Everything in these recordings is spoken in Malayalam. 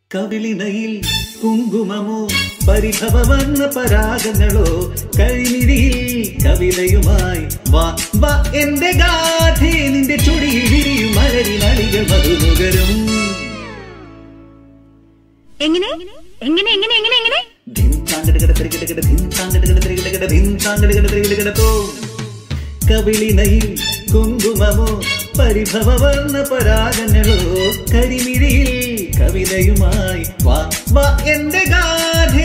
കവിളിനയിൽ കുങ്കുമമോ പരിഭവവർണ്ണ പരാഗങ്ങളോ കഴിമിഴിയിൽ കവിതയുമായി വാ വാ എന്റെ ഗാഥേ നിന്റെ ചുടിയിൽ വിരിയും മലരിനളികൾ മധുനുകരും എങ്ങനെ എങ്ങനെ എങ്ങനെ എങ്ങനെ എങ്ങനെ ധിം താങ്കടകട തരികിടകട ധിം താങ്കടകട തരികിടകട ധിം താങ്കടകട തരികിടകട തോ കവിളിനയിൽ കുങ്കുമമോ പരിഭവവർണ്ണ പരാഗങ്ങളോ കരിമിഴിയിൽ കവിതയുമായി വാ വാ എന്റെ ഗാഥേ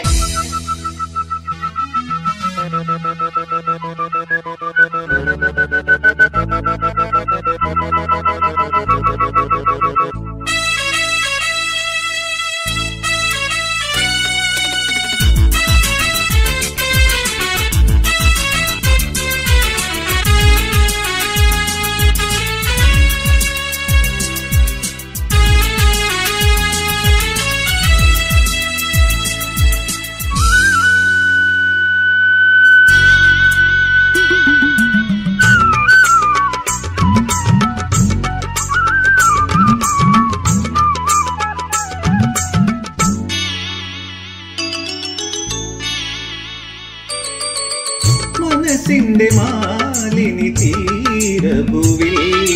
മനസ്സിന്റെ മാലിനി തീരഭൂവിൽ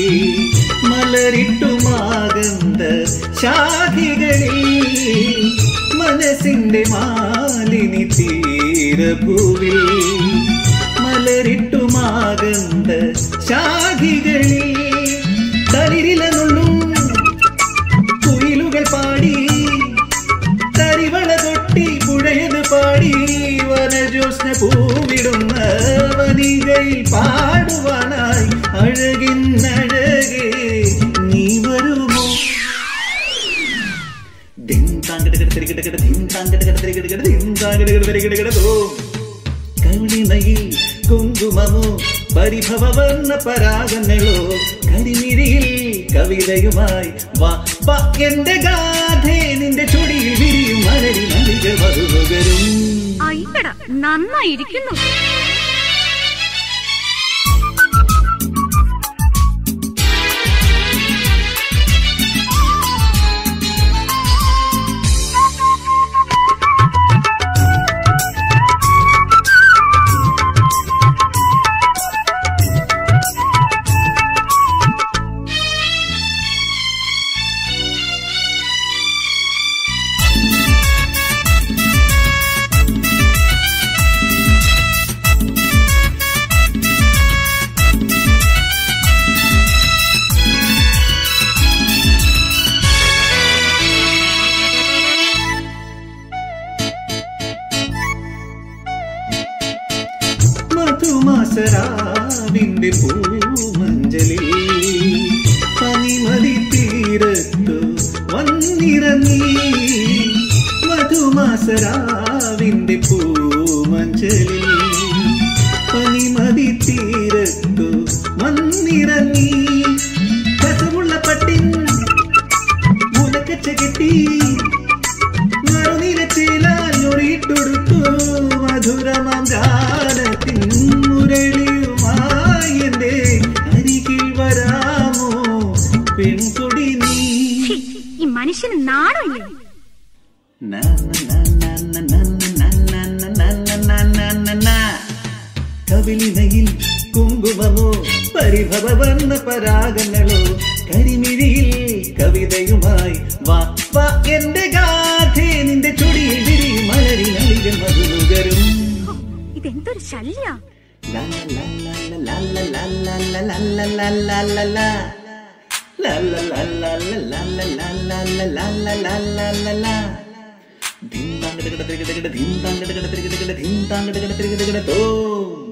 മലരിട്ടുമാകന്ത ശാഖികളിൽ മനസ്സിന്റെ മാലിനി തീരഭൂവിൽ മലരിട്ടുമാകന്ത ശാഖികളിൽ തളിരിലനുള്ളും കുയിലുകൾ പാടി തരിവള കൊട്ടി പുഴയത് പാടി വനജോസ്ന പൂവിടുന്ന വനികയിൽ പാടുവാനായി അഴകിന്നഴകേ നീ വരുമോ ധിം താങ്കടകട തരികിടകട ധിം താങ്കടകട തരികിടകട ധിം താങ്കടകട തരികിടകട തോ കവിളിനയിൽ കുങ്കുമമോ പരിഭവവർണ്ണ പരാഗങ്ങളോ കരിമിഴിയിൽ കവിതയുമായി വാ വാ എന്റെ ഗാഥേ നിന്റെ ചുടിയിൽ വിരിയും മലരി നദികൾ മധുപകരും അയ്യട നന്നായിരിക്കുന്നു മധുമാസരാവിന്റെ പൂമഞ്ചലിൽ പനിമതി തീരത്തു വന്നിറങ്ങി മധുമാസരാവിന്റെ പൂമഞ്ചലിൽ പനിമതി തീരത്തു വന്നിറങ്ങി കസമുള്ള പട്ടിൻ മുലക്കച്ച കെട്ടി മറുനിലച്ചിലൊറിയിട്ടൊടുത്തു മധുരമാം ഗാനത്തിൻ മുരളിയുമായി എന്റെ അരികിൽ വരാമോ പെൺകൊടി നീ ഛീ, ഈ മനുഷ്യന് നാണമില്ലേ Na, na, na, na, na, na, na, na, na, na, na, na, na. കവിളിനയിൽ കുങ്കുമമോ പരിഭവവർണ്ണ പരാഗങ്ങളോ കരിമിഴിയിൽ കവിതയുമായി വാ വാ എന്റെ ഗാഥേ നിന്റെ ചുടിയിൽ വിരിയും മലരി നളികൾ മധുനുകരും ഹോ, ഇതെന്തൊരു ശല്യ La la la la la la la la la la la la la la. La la la la la la la la la la la la la la la la. ധിം താങ്കടകട തിരികടകട ധിം താങ്കടകട തിരികടകട ധിം താങ്കടകട തിരികടകട തോ